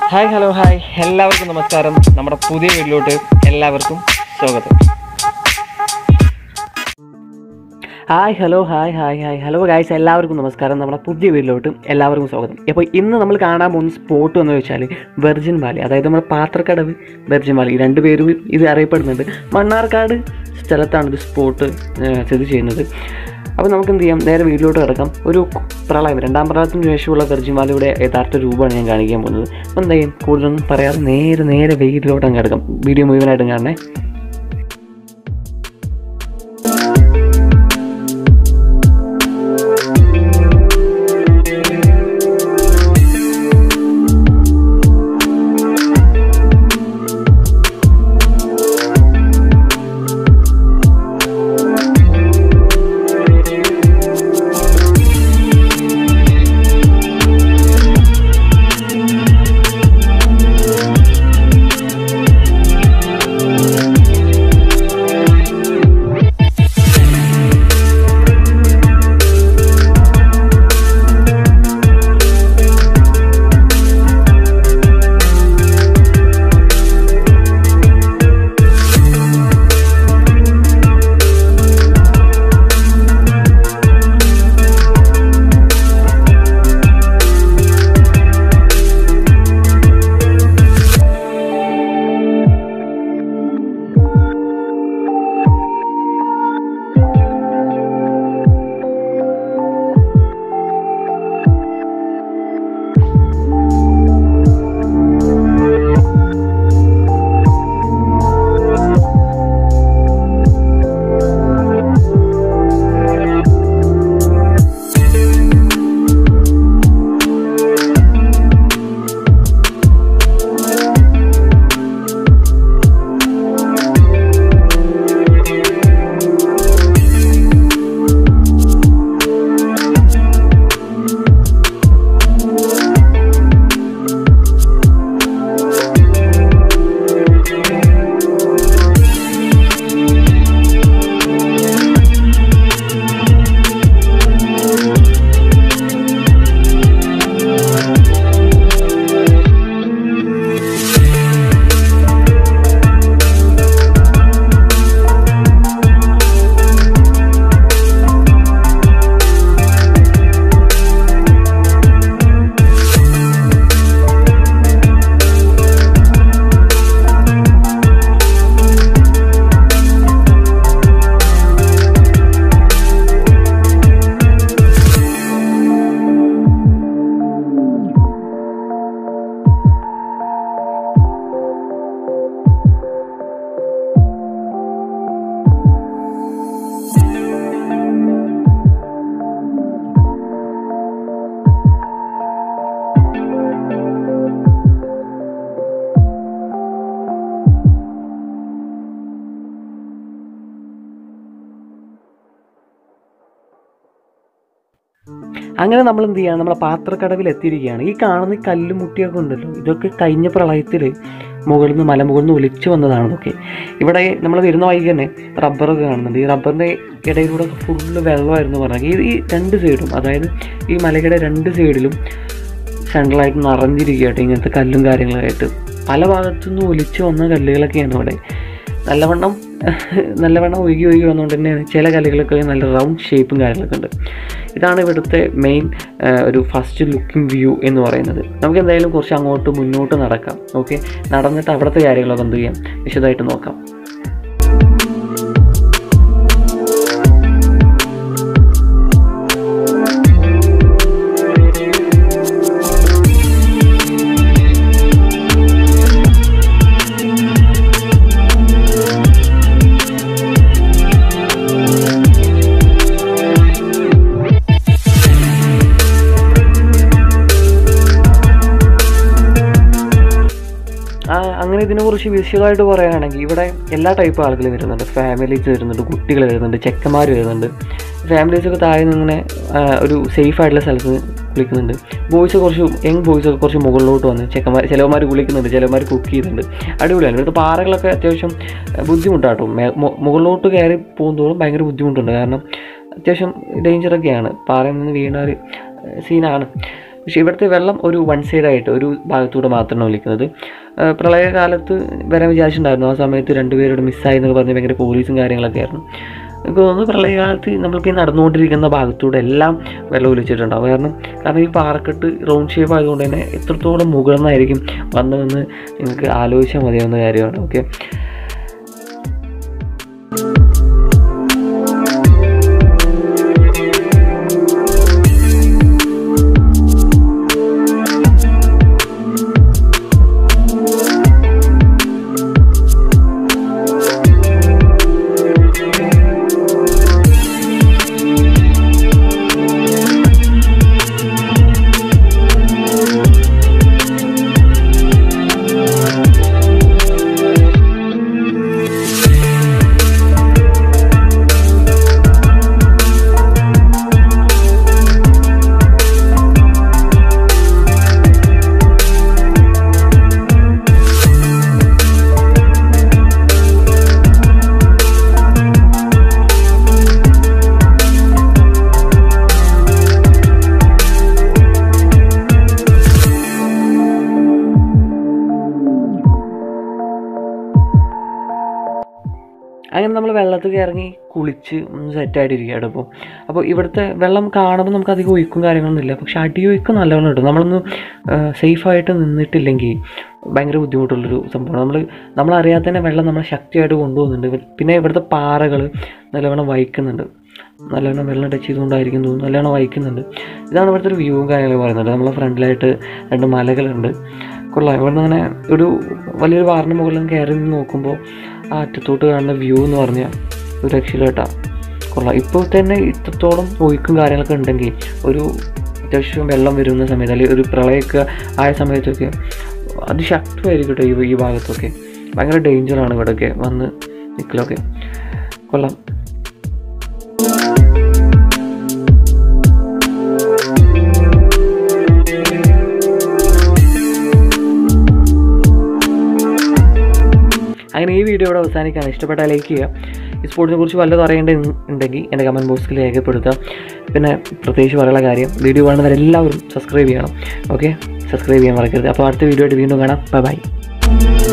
hi hello hi എല്ലാവർക്കും നമസ്കാരം നമ്മുടെ പുതിയ വീട്ടിലോട്ട് എല്ലാവർക്കും സ്വാഗതം hi hello hi hi hi hello guys എല്ലാവർക്കും നമസ്കാരം നമ്മുടെ പുതിയ വീട്ടിലോട്ട് എല്ലാവർക്കും സ്വാഗതം അപ്പോൾ ഇന്ന് നമ്മൾ കാണാൻ പോകുന്ന സ്പോട്ട് എന്ന് വെച്ചാൽ വെർജിൻ വാലി അതായത് നമ്മുടെ പാത്രക്കടവ് വെർജിൻ വാലി ഈ രണ്ട് പേരും ഇത് അറിയപ്പെടുന്നുണ്ട് മണ്ണാർക്കാട് സ്ഥലത്താണ് ഇത് സ്പോട്ട് സ്ഥിതി ചെയ്യുന്നത് അപ്പോൾ നമുക്ക് എന്ത് ചെയ്യാം നേരെ വീട്ടിലോട്ട് കിടക്കാം ഒരു പ്രളയം രണ്ടാം പ്രളയത്തിന് ശേഷമുള്ള വെർജിൻ വാലിയുടെ യഥാർത്ഥ രൂപമാണ് ഞാൻ കാണിക്കാൻ പോകുന്നത് അപ്പോൾ എന്താ ചെയ്യും കൂടുതലൊന്നും പറയാതെ നേരെ നേരെ വീട്ടിലോട്ട് അങ്ങ് കിടക്കാം വീഡിയോ മുഴുവനായിട്ടും കാണണേ അങ്ങനെ നമ്മൾ എന്ത് ചെയ്യാണ് നമ്മളെ പാത്രക്കടവിൽ എത്തിയിരിക്കുകയാണ് ഈ കാണുന്ന ഈ കല്ലും മുട്ടിയൊക്കെ ഉണ്ടല്ലോ ഇതൊക്കെ കഴിഞ്ഞ പ്രളയത്തിൽ മുകളിൽ നിന്ന് മലമുകളിൽ നിന്ന് ഒലിച്ചു വന്നതാണ് ഇതൊക്കെ ഇവിടെ നമ്മൾ വരുന്ന വഴിക്ക് തന്നെ റബ്ബറൊക്കെ കാണുന്നുണ്ട് ഈ റബ്ബറിൻ്റെ ഇടയിലൂടെ ഫുള്ള് വെള്ളമായിരുന്നു പറഞ്ഞാൽ ഈ ഈ രണ്ട് സൈഡും അതായത് ഈ മലയുടെ രണ്ട് സൈഡിലും സെൻട്രലായിട്ട് നിറഞ്ഞിരിക്കുകയായിട്ട് ഇങ്ങനത്തെ കല്ലും കാര്യങ്ങളൊക്കെ ആയിട്ട് പല ഭാഗത്തുനിന്നും ഒലിച്ചു വന്ന കല്ലുകളൊക്കെയാണ് ഇവിടെ നല്ലവണ്ണം നല്ലവണ്ണം ഒഴുകി ഒഴുകി വന്നുകൊണ്ട് തന്നെയാണ് ചില കല്ലുകളൊക്കെ നല്ല റൗണ്ട് ഷേപ്പും കാര്യങ്ങളൊക്കെ ഉണ്ട് ഇതാണ് ഇവിടുത്തെ മെയിൻ ഒരു ഫസ്റ്റ് ലുക്കിംഗ് വ്യൂ എന്ന് പറയുന്നത് നമുക്ക് എന്തായാലും കുറച്ച് അങ്ങോട്ട് മുന്നോട്ട് നടക്കാം ഓക്കെ നടന്നിട്ട് അവിടുത്തെ കാര്യങ്ങളൊക്കെ എന്ത് ചെയ്യാം വിശദമായിട്ട് നോക്കാം ആ, അങ്ങനെ ഇതിനെക്കുറിച്ച് വിശദമായിട്ട് പറയുകയാണെങ്കിൽ ഇവിടെ എല്ലാ ടൈപ്പ് ആളുകൾ വരുന്നുണ്ട് ഫാമിലീസ് വരുന്നുണ്ട് കുട്ടികൾ വരുന്നുണ്ട് ചെക്കന്മാർ വരുന്നുണ്ട് ഫാമിലീസൊക്കെ താഴെ നിന്ന് ഇങ്ങനെ ആ, ഒരു സേഫ് ആയിട്ടുള്ള സ്ഥലത്ത് കുളിക്കുന്നുണ്ട് ബോയ്സ് കുറച്ച് യങ് ബോയ്സ് ഒക്കെ കുറച്ച് മുകളിലോട്ട് വന്ന് ചെക്കന്മാർ ചിലവന്മാർ കുളിക്കുന്നുണ്ട് ചിലവന്മാർ കുക്ക് ചെയ്യുന്നുണ്ട് അടിപൊളിയാണ് ഇവിടുത്തെ പാറകളൊക്കെ അത്യാവശ്യം ബുദ്ധിമുട്ടാട്ടോ മേ- മു- മുകളിലോട്ട് കയറി പോകുന്തോറും ഭയങ്കര ബുദ്ധിമുട്ടുണ്ട് കാരണം അത്യാവശ്യം ഡേഞ്ചറൊക്കെയാണ് പാറയിൽ നിന്ന് വീണ ഒരു സീനാണ് പക്ഷേ ഇവിടുത്തെ വെള്ളം ഒരു വൺ സൈഡായിട്ട് ഒരു ഭാഗത്തൂടെ മാത്രമാണ് ഒലിക്കുന്നത് ആ, പ്രളയകാലത്ത് വരാൻ വിചാരിച്ചിട്ടുണ്ടായിരുന്നു ആ സമയത്ത് രണ്ടുപേരോട് മിസ്സായി എന്നൊക്കെ പറഞ്ഞ് ഭയങ്കര പോലീസും കാര്യങ്ങളൊക്കെ ആയിരുന്നു എനിക്ക് തോന്നുന്നു പ്രളയകാലത്ത് നമ്മൾക്ക് ഈ നടന്നുകൊണ്ടിരിക്കുന്ന ഭാഗത്തൂടെ എല്ലാം വെള്ളം ഒലിച്ചിട്ടുണ്ടാവും കാരണം കാരണം ഈ പാറക്കെട്ട് റൗണ്ട് ഷേപ്പ് ആയതുകൊണ്ട് തന്നെ എത്രത്തോളം മുകളിൽ വന്നതെന്ന് നിങ്ങൾക്ക് ആലോചിച്ചാൽ മതിയാവുന്ന കാര്യമാണ് ഓക്കെ അങ്ങനെ നമ്മൾ വെള്ളത്തിൽ ഇറങ്ങി കുളിച്ച് ഒന്ന് സെറ്റായിട്ടിരിക്കുകയാണ് ഇപ്പോൾ അപ്പോൾ ഇവിടുത്തെ വെള്ളം കാണുമ്പോൾ നമുക്ക് അധികം ഒഴുക്കും കാര്യങ്ങളൊന്നും ഇല്ല പക്ഷെ അടിയൊഴുക്കും നല്ലവണ്ണം കിട്ടും നമ്മളൊന്ന് സേഫായിട്ട് നിന്നിട്ടില്ലെങ്കിൽ ഭയങ്കര ബുദ്ധിമുട്ടുള്ളൊരു സംഭവമാണ് നമ്മൾ നമ്മളറിയാതെ തന്നെ വെള്ളം നമ്മളെ ശക്തിയായിട്ട് കൊണ്ടുപോകുന്നുണ്ട് പിന്നെ ഇവിടുത്തെ പാറകൾ നല്ലവണ്ണം വഹിക്കുന്നുണ്ട് നല്ലവണ്ണം വെള്ളം ടച്ച് ചെയ്തുകൊണ്ടായിരിക്കും തോന്നുന്നു നല്ലവണ്ണം വഹിക്കുന്നുണ്ട് ഇതാണ് ഇവിടുത്തെ ഒരു വ്യൂവും കാര്യങ്ങളൊക്കെ പറയുന്നത് നമ്മളെ ഫ്രണ്ടിലായിട്ട് രണ്ട് മലകളുണ്ട് കൊള്ളാം ഇവിടുന്ന് അങ്ങനെ ഒരു വലിയൊരു വാറിന് മുകളിൽ നിന്ന് കയറി നിന്ന് നോക്കുമ്പോൾ ആ അറ്റത്തോട്ട് കാണുന്ന വ്യൂ എന്ന് പറഞ്ഞാൽ ഒരു രക്ഷയില്ല കേട്ടോ കൊള്ളാം ഇപ്പോൾ തന്നെ ഇത്രത്തോളം ഒഴുക്കും കാര്യങ്ങളൊക്കെ ഉണ്ടെങ്കിൽ ഒരു അത്യാവശ്യം വെള്ളം വരുന്ന സമയത്ത് അല്ലെങ്കിൽ ഒരു പ്രളയമൊക്കെ ആയ സമയത്തൊക്കെ അതിശക്തമായിരിക്കും കേട്ടോ ഈ ഈ ഭാഗത്തൊക്കെ ഭയങ്കര ഡേഞ്ചറാണ് ഇവിടെയൊക്കെ വന്ന് നിൽക്കലൊക്കെ കൊള്ളാം അങ്ങനെ ഈ വീഡിയോ ഇവിടെ അവസാനിക്കുകയാണ് ഇഷ്ടപ്പെട്ടാൽ ലൈക്ക് ചെയ്യുക ഈ സ്പോർട്സിനെ കുറിച്ച് വല്ലതും അറിയേണ്ട ഉണ്ടെങ്കിൽ എൻ്റെ കമൻറ്റ് ബോക്സിൽ രേഖപ്പെടുത്തുക പിന്നെ പ്രത്യേകിച്ച് പറയാനുള്ള കാര്യം വീഡിയോ കാണുന്നവരെല്ലാവരും സബ്സ്ക്രൈബ് ചെയ്യണം ഓക്കെ സബ്സ്ക്രൈബ് ചെയ്യാൻ മറക്കരുത് അപ്പോൾ അടുത്ത വീഡിയോ ആയിട്ട് വീണ്ടും കാണാം ബൈ ബൈ